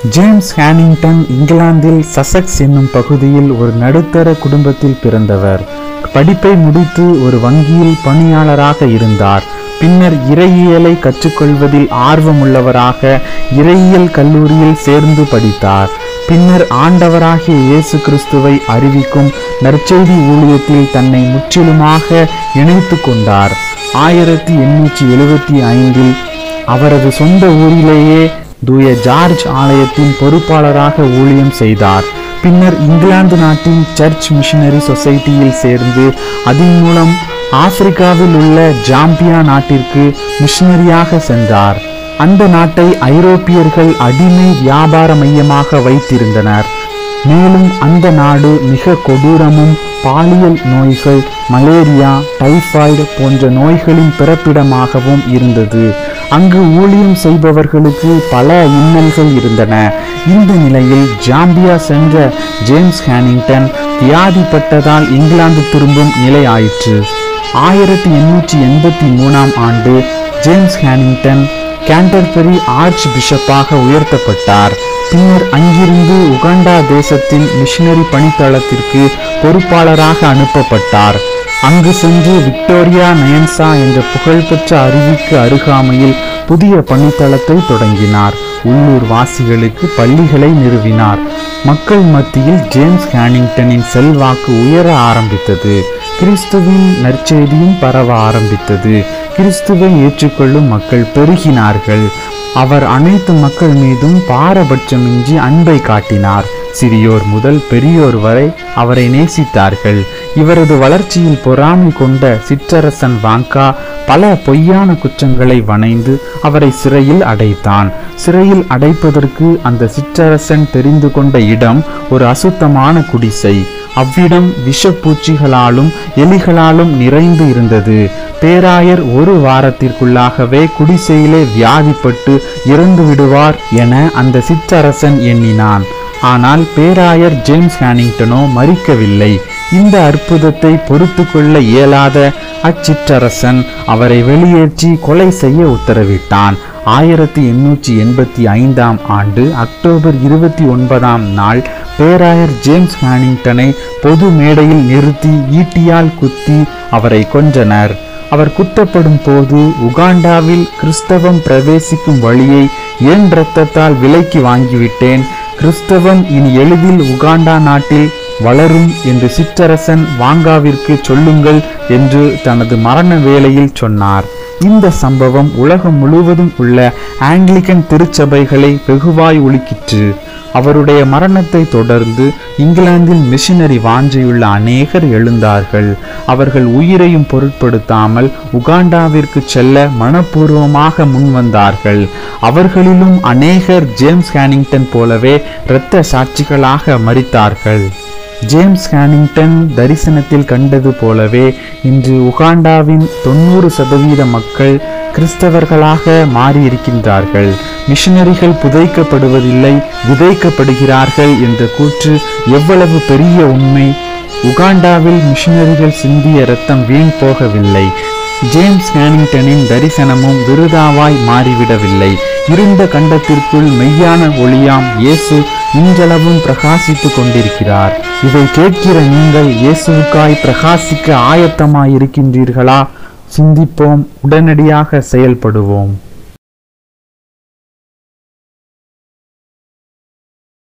James ஹேனிங்டன் இங்கிலாந்தில் Sussex என்னும் பகுதியில் ஒரு நடுத்தர குடும்பத்தில் பிறந்தவர் படிப்பை முடித்து ஒரு வங்கியில் பணியாளராக இருந்தார் பின்னர் இறையியலை கற்றுக்கொள்வதில் ஆர்வமுள்ளவராக இறையியல் கல்லூரியில் சேர்ந்து படித்தார் பின்னர் ஆண்டவராகிய இயேசு கிறிஸ்துவை அறிவிக்கும் நற்செய்தி ஊழியத்தில் தன்னை முற்றிலுமாக இணைத்து கொண்டார் ஆயிரத்தி எண்ணூற்றி எழுபத்தி ஐந்தில் அவரது சொந்த ஊரிலேயே தூய ஜார்ஜ் ஆலயத்தின் பொறுப்பாளராக ஊழியம் செய்தார் பின்னர் இங்கிலாந்து நாட்டின் சர்ச் மிஷனரி சொசைட்டியில் சேர்ந்து அதன் மூலம் ஆப்பிரிக்காவில் உள்ள ஜாம்பியா நாட்டிற்கு மிஷனரியாக சென்றார் அந்த நாட்டை ஐரோப்பியர்கள் அடிமை வியாபார மையமாக வைத்திருந்தனர் மேலும் அந்த நாடு மிக கொடூரமும் பாலியல் நோய்கள் மலேரியா டைபாய்டு போன்ற நோய்களின் பிறப்பிடமாகவும் இருந்தது அங்கு ஊழியம் செய்பவர்களுக்கு பல இன்னல்கள் இருந்தன இந்த நிலையில் ஜாம்பியா சென்ற ஜேம்ஸ் ஹேனிங்டன் வியாதிப்பட்டதால் இங்கிலாந்து திரும்பும் நிலை ஆயிற்று ஆயிரத்தி எண்ணூற்றி எண்பத்தி மூணாம் ஆண்டு ஜேம்ஸ் ஹேனிங்டன் கேண்டர்பரி ஆர்ச் பிஷப்பாக உயர்த்தப்பட்டார் பின்னர் அங்கிருந்து உகாண்டா தேசத்தின் மிஷனரி பணித்தளத்திற்கு பொறுப்பாளராக அனுப்பப்பட்டார் அங்கு சென்று விக்டோரியா நயன்சா என்ற புகழ்பெற்ற அருவிக்கு அருகாமையில் புதிய பணித்தளத்தை தொடங்கினார் உள்ளூர் வாசிகளுக்கு பள்ளிகளை நிறுவினார் மக்கள் மத்தியில் ஜேம்ஸ் ஹேனிங்டனின் செல்வாக்கு உயர ஆரம்பித்தது கிறிஸ்துவின் நற்செய்தியும் பரவ ஆரம்பித்தது கிறிஸ்துவை ஏற்றுக்கொள்ளும் மக்கள் பெருகினார்கள் அவர் அனைத்து மக்கள் மீதும் பாரபட்சமின்றி அன்பை காட்டினார் சிறியோர் முதல் பெரியோர் வரை அவரை நேசித்தார்கள் இவரது வளர்ச்சியில் பொறாமை கொண்ட சிற்றரசன் வாங்கா பல பொய்யான குற்றங்களை வணைந்து அவரை சிறையில் அடைத்தான் சிறையில் அடைப்பதற்கு அந்த சிற்றரசன் தெரிந்து கொண்ட இடம் ஒரு அசுத்தமான குடிசை அவ்விடம் விஷப்பூச்சிகளாலும் எலிகளாலும் நிறைந்து இருந்தது பேராயர் ஒரு வாரத்திற்குள்ளாகவே குடிசையிலே வியாதிப்பட்டு இறந்து விடுவார் என அந்த சிற்றரசன் எண்ணினான் ஆனால் பேராயர் ஜேம்ஸ் ஹேனிங்டனோ மறிக்கவில்லை இந்த அற்புதத்தை பொறுத்து கொள்ள இயலாத அச்சிற்றரசன் அவரை வெளியேற்றி கொலை செய்ய உத்தரவிட்டான் ஆயிரத்தி எண்ணூற்றி எண்பத்தி ஐந்தாம் ஆண்டு அக்டோபர் இருபத்தி ஒன்பதாம் நாள் பேராயர் ஜேம்ஸ் ஹேனிங்டனை பொது மேடையில் நிறுத்தி ஈட்டியால் குத்தி அவரை கொன்றனர் அவர் குத்தப்படும் போது உகாண்டாவில் கிறிஸ்தவம் பிரவேசிக்கும் வழியை என் இரத்தத்தால் விலைக்கு வாங்கிவிட்டேன் கிறிஸ்தவம் இனி எளிதில் உகாண்டா நாட்டில் வளரும் என்று சிற்றரசன் வாங்காவிற்கு சொல்லுங்கள் என்று தனது மரண வேளையில் சொன்னார் இந்த சம்பவம் உலகம் முழுவதும் உள்ள ஆங்கிலிக்கன் திருச்சபைகளை வெகுவாய் ஒழுக்கிற்று அவருடைய மரணத்தை தொடர்ந்து இங்கிலாந்தில் மிஷனரி வாஞ்சையுள்ள அநேகர் எழுந்தார்கள் அவர்கள் உயிரையும் பொருட்படுத்தாமல் உகாண்டாவிற்கு செல்ல மனப்பூர்வமாக முன்வந்தார்கள் அவர்களிலும் அநேகர் ஜேம்ஸ் ஹேனிங்டன் போலவே இரத்த சாட்சிகளாக மறித்தார்கள் ஜேம்ஸ் ஹேனிங்டன் தரிசனத்தில் கண்டது போலவே இன்று உகாண்டாவின் தொண்ணூறு சதவீத மக்கள் கிறிஸ்தவர்களாக மாறியிருக்கின்றார்கள் மிஷனரிகள் புதைக்கப்படுவதில்லை விதைக்கப்படுகிறார்கள் என்ற கூற்று எவ்வளவு பெரிய உண்மை உகாண்டாவில் மிஷனரிகள் சிந்திய இரத்தம் வீண் போகவில்லை ஜேம்ஸ் ஹேனிங்டனின் தரிசனமும் விருதாவாய் மாறிவிடவில்லை இருண்ட கண்டத்திற்குள் மெய்யான ஒளியாம் இயேசு இன்றளவும் பிரகாசித்துக் கொண்டிருக்கிறார் இதை கேட்கிற நீங்கள் இயேசுவுக்காய் பிரகாசிக்க ஆயத்தமாயிருக்கின்றீர்களா சிந்திப்போம் உடனடியாக செயல்படுவோம்